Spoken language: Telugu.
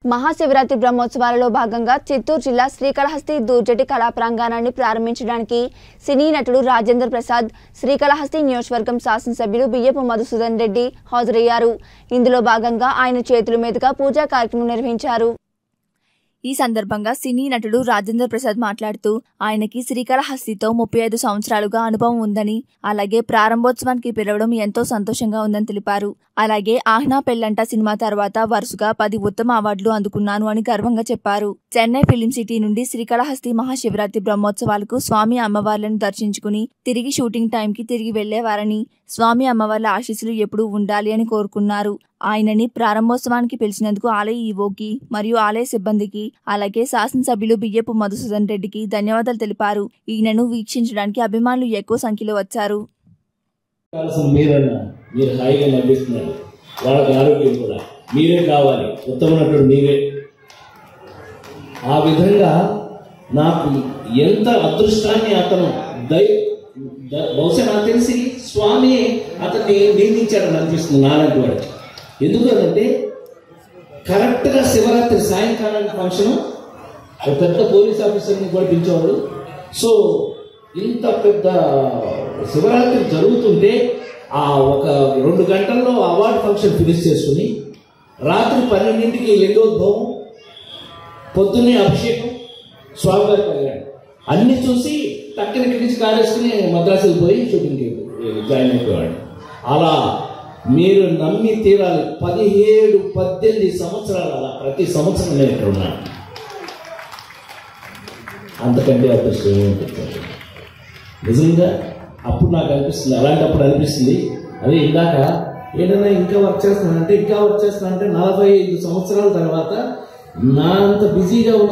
మహాశివరాత్రి బ్రహ్మోత్సవాలలో భాగంగా చిత్తూరు జిల్లా శ్రీకాళహస్తి దూర్జటి కళా ప్రాంగణాన్ని ప్రారంభించడానికి సినీ నటుడు రాజేంద్ర ప్రసాద్ శ్రీకాళహస్తి నియోజకవర్గం శాసనసభ్యులు బియ్యపు మధుసూదన్ రెడ్డి హాజరయ్యారు ఇందులో భాగంగా ఆయన చేతుల మీదుగా పూజా కార్యక్రమం నిర్వహించారు ఈ సందర్భంగా సినీ నటుడు రాజేంద్ర ప్రసాద్ మాట్లాడుతూ ఆయనకి శ్రీకాళహస్తితో ముప్పై ఐదు సంవత్సరాలుగా అనుభవం ఉందని అలాగే ప్రారంభోత్సవానికి పిలవడం ఎంతో సంతోషంగా ఉందని తెలిపారు అలాగే ఆహ్నా పెళ్ళంట సినిమా తర్వాత వరుసగా పది ఉత్తమ అవార్డులు అందుకున్నాను అని గర్వంగా చెప్పారు చెన్నై ఫిలిం సిటీ నుండి శ్రీకాళహస్తి మహాశివరాత్రి బ్రహ్మోత్సవాలకు స్వామి అమ్మవార్లను దర్శించుకుని తిరిగి షూటింగ్ టైంకి తిరిగి వెళ్లేవారని స్వామి అమ్మవార్ల ఆశీస్సులు ఎప్పుడూ ఉండాలి అని కోరుకున్నారు ఆయనని ప్రారంభోత్సవానికి పిలిచినందుకు ఆలయ ఈవోకి మరియు ఆలయ సిబ్బందికి అలాగే శాసనసభ్యులు బియ్యపు మధుసూదన్ రెడ్డికి ధన్యవాదాలు తెలిపారు ఈయనను వీక్షించడానికి అభిమానులు ఎక్కువ సంఖ్యలో వచ్చారు కావాల్సిన మీరన్న మీరు హాయిగా నవ్విస్తున్నారు వాళ్ళకి ఆరోగ్యం కూడా మీరే కావాలి ఉత్తమ నటుడు మీరే ఆ విధంగా నాకు ఎంత అదృష్టాన్ని అతను దై ద- బహుశా నాకు తెలిసి స్వామి అతన్ని నిందించాడని అనిపిస్తుంది నాలాంటి వాడికి ఎందుకంటే కరెక్ట్గా శివరాత్రి సాయంకాలం ఫంక్షన్ ఒక పెద్ద పోలీస్ ఆఫీసర్ని కూడా పిలిచేవాడు సో ఇంత పెద్ద శివరాత్రి జరుగుతుంటే ఆ ఒక రెండు గంటల్లో అవార్డు ఫంక్షన్ ఫినిష్ చేసుకుని రాత్రి పన్నెండింటికి లింగోద్భవం పొద్దున్నే అభిషేకం స్వామివారి కళ్యాణం అన్ని చూసి టక్కన ఇక్కడి నుంచి కారేసుకుని మద్రాసుకు పోయి షూటింగ్కి జాయిన్ అయిపోయాడు అలా మీరు నమ్మి తీరాలి పదిహేడు పద్దెనిమిది సంవత్సరాలు అలా ప్రతి సంవత్సరం నేను ఇక్కడ ఉన్నాను అంతకంటే అదృష్టం ఏముంటుంది నిజంగా అప్పుడు నాకు అనిపిస్తుంది అలాంటప్పుడు అనిపిస్తుంది అదే ఇందాక ఏదైనా ఇంకా వర్క్ చేస్తున్నానంటే ఇంకా వర్క్ చేస్తున్నానంటే నలభై ఐదు సంవత్సరాల తర్వాత నా అంత బిజీగా ఉన్న